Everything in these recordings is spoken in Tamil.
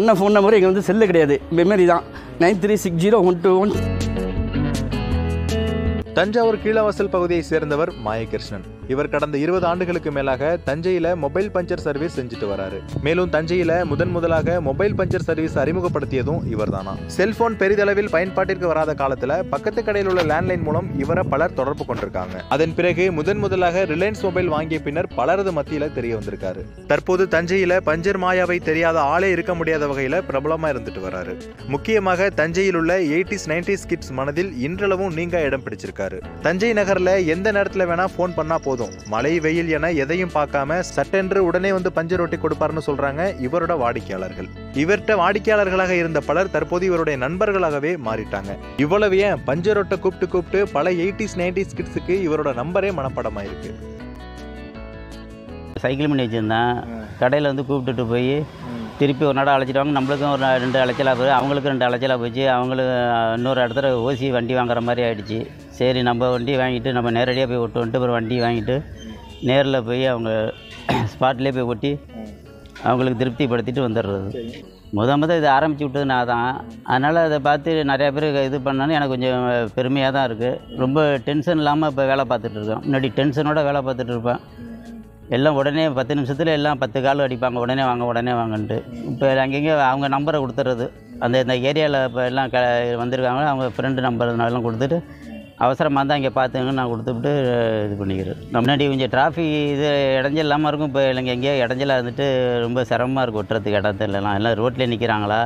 அண்ணன் ஃபோன் நம்பர் எங்கள் வந்து செல்லு கிடையாது மெமரி தான் nine three six zero one two one Thanjavur Keezhavasal பகுதியை சேர்ந்தவர் மாயகிருஷ்ணன் இவர் கடந்த இருபது ஆண்டுகளுக்கு மேலாக தஞ்சையில மொபைல் பஞ்சர் சர்வீஸ் செஞ்சுட்டு வராரு மேலும் தஞ்சையில முதன் முதலாக மொபைல் பஞ்சர் சர்வீஸ் அறிமுகப்படுத்தியதும் இவர்தானா செல்போன் பெரிதளவில் பயன்பாட்டிற்கு வராத காலத்துல பக்கத்து கடையில் உள்ள லேண்ட்லைன் மூலம் இவரை பலர் தொடர்பு கொண்டிருக்காங்க அதன் பிறகு முதன் முதலாக ரிலையன்ஸ் மொபைல் வாங்கிய பின்னர் பலரது மத்தியில தெரிய வந்திருக்காரு தற்போது தஞ்சையில பஞ்சர் மாயாவை தெரியாத ஆளே இருக்க முடியாத வகையில பிரபலமா இருந்துட்டு வராரு முக்கியமாக தஞ்சையில் உள்ள எயிட்டிஸ் நைன்டிஸ் கிட்ஸ் மனதில் இன்றளவும் நீங்க இடம் பிடிச்சிருக்காரு தஞ்சை நகர்ல எந்த நேரத்துல வேணா ஃபோன் பண்ணா போதும் மழை வெயில் என எதையும் பார்க்காம சட்டென்று உடனே வந்து பஞ்சர் ஒட்டி கொடுப்பாருன்னு சொல்றாங்க இவரோட வாடிக்கையாளர்கள் இவர்கிட்ட வாடிக்கையாளர்களாக இருந்த பலர் தற்போது இவருடைய நண்பர்களாகவே மாறிட்டாங்க இவ்வளவு ஏன் பஞ்சர் ஒட்ட கூப்பிட்டு கூப்பிட்டு பல எயிட்டிஸ் நைன்டிஸ் கிட்ஸுக்கு இவரோட நம்பரே மனப்படமாயிருக்கு சைக்கிள் பண்ணி வச்சுருந்தேன் கடையில் வந்து கூப்பிட்டுட்டு போய் திருப்பி ஒரு நாள் அழைச்சிட்டு வாங்க நம்மளுக்கும் ஒரு நா- ரெண்டு அலைச்சலாக போய் அவங்களுக்கும் ரெண்டு அலைச்சலாக போச்சு அவங்களுக்கு இன்னொரு இடத்துல ஓசி வண்டி வாங்குற மாதிரி ஆயிடுச்சு சரி நம்ம வண்டி வாங்கிட்டு நம்ம நேரடியாக போய் விட்டு வந்துட்டு அப்புறம் வண்டி வாங்கிட்டு நேரில் போய் அவங்க ஸ்பாட்லேயே போய் ஒட்டி அவங்களுக்கு திருப்திப்படுத்திட்டு வந்துடுறது முத முத இது ஆரம்பித்து விட்டது நான் தான் அதனால் அதை பார்த்து நிறையா பேர் இது பண்ணாலும் எனக்கு கொஞ்சம் பெருமையாக தான் இருக்குது ரொம்ப டென்ஷன் இல்லாமல் இப்போ வேலை பார்த்துட்டு இருக்கேன் முன்னாடி டென்ஷனோட வேலை பார்த்துட்டு இருப்பேன் எல்லாம் உடனே பத்து நிமிஷத்தில் எல்லாம் பத்து கால் அடிப்பாங்க உடனே வாங்க உடனே வாங்கன்ட்டு இப்போ அங்கங்கே அவங்க நம்பரை கொடுத்துறது அந்த இந்த ஏரியாவில் இப்போ எல்லாம் க வந்திருக்காங்க அவங்க ஃப்ரெண்டு நம்பர் எல்லாம் கொடுத்துட்டு அவசரமாக தான் இங்கே பார்த்துங்க நான் கொடுத்துட்டு இது பண்ணிக்கிறேன் முன்னாடி கொஞ்சம் டிராஃபிக் இது இடைஞ்சல் இல்லாமல் இருக்கும் இப்போ இல்லைங்க எங்கேயோ இடைஞ்சலாக இருந்துட்டு ரொம்ப சிரமமாக இருக்கும் ஒட்டுறதுக்கு இடத்துலலாம் எல்லாம் ரோட்லேயே நிற்கிறாங்களா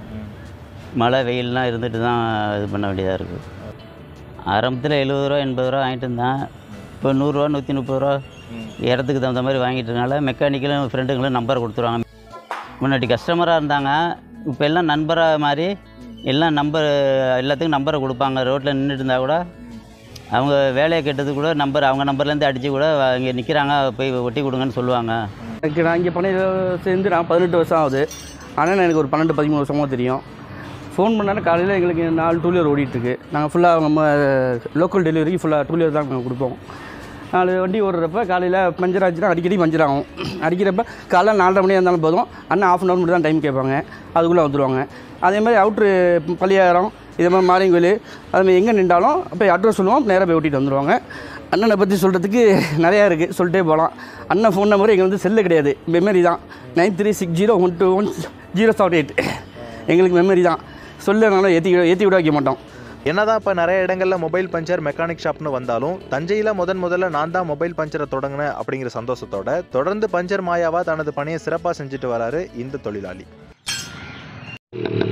மழை வெயில்லாம் இருந்துட்டு தான் இது பண்ண வேண்டியதாக இருக்குது ஆரம்பத்தில் எழுபது ரூபா எண்பது ரூபா வாங்கிட்டு இருந்தேன் இப்போ நூறுரூவா நூற்றி முப்பது ரூபா இடத்துக்கு தகுந்த மாதிரி வாங்கிட்டு இருக்கனால மெக்கானிக்கலும் ஃப்ரெண்டுங்களும் நம்பர் கொடுத்துருவாங்க முன்னாடி கஸ்டமராக இருந்தாங்க இப்போ எல்லாம் நண்பராக மாதிரி எல்லாம் நம்பர் எல்லாத்துக்கும் நம்பரை கொடுப்பாங்க ரோட்டில் நின்றுட்டு இருந்தால் கூட அவங்க வேலையை கேட்டது கூட நம்பர் அவங்க நம்பர்லேருந்து அடித்து கூட இங்கே நிற்கிறாங்க போய் ஒட்டி கொடுங்கன்னு சொல்லுவாங்க எனக்கு நான் இங்கே பண்ண சேர்ந்து நான் பதினெட்டு வருஷம் ஆகுது ஆனால் எனக்கு ஒரு பன்னெண்டு பதிமூணு வருஷமாக தெரியும் ஃபோன் பண்ணாலும் காலையில் எங்களுக்கு நாலு டூ வீலர் ஓடிட்டுருக்கு நாங்கள் ஃபுல்லாக நம்ம லோக்கல் டெலிவரிக்கு ஃபுல்லாக டூ வீலர் தான் நாங்கள் கொடுப்போம் நாலு வண்டி ஓடுறப்ப காலையில் பஞ்சர் ஆச்சுன்னா அடிக்கடி பஞ்சர் ஆகும் அடிக்கிறப்ப காலைல நாலரை மணியாக இருந்தாலும் போதும் அண்ணன் ஆஃப் அன் ஹவர் மட்டும் தான் டைம் கேட்பாங்க அதுக்குள்ளே வந்துடுவாங்க அதே மாதிரி அவுட்ரு பள்ளியாரம் இதே மாதிரி மாரியங்கோயில் அது மாதிரி எங்கே நின்றாலும் போய் அட்ரஸ் சொல்லுவோம் நேராக போய் ஓட்டிட்டு வந்துடுவாங்க அண்ணனை பற்றி சொல்கிறதுக்கு நிறையா இருக்குது சொல்லிட்டே போகலாம் அண்ணன் ஃபோன் நம்பர் எங்களுக்கு வந்து செல்லு கிடையாது மெமரி தான் nine three six zero one two one zero seven eight எங்களுக்கு மெமரி தான் சொல்லனாலும் ஏற்றி ஏற்றி விட வைக்க மாட்டோம் என்னதான் இப்போ நிறைய இடங்கள்ல மொபைல் பஞ்சர் மெக்கானிக் ஷாப்னு வந்தாலும் தஞ்சையில முதன் முதல்ல நான் தான் மொபைல் பஞ்சரை தொடங்கினேன் அப்படிங்கிற சந்தோஷத்தோட தொடர்ந்து பஞ்சர் மாயாவா தனது பணியை சிறப்பாக செஞ்சுட்டு வராரு இந்த தொழிலாளி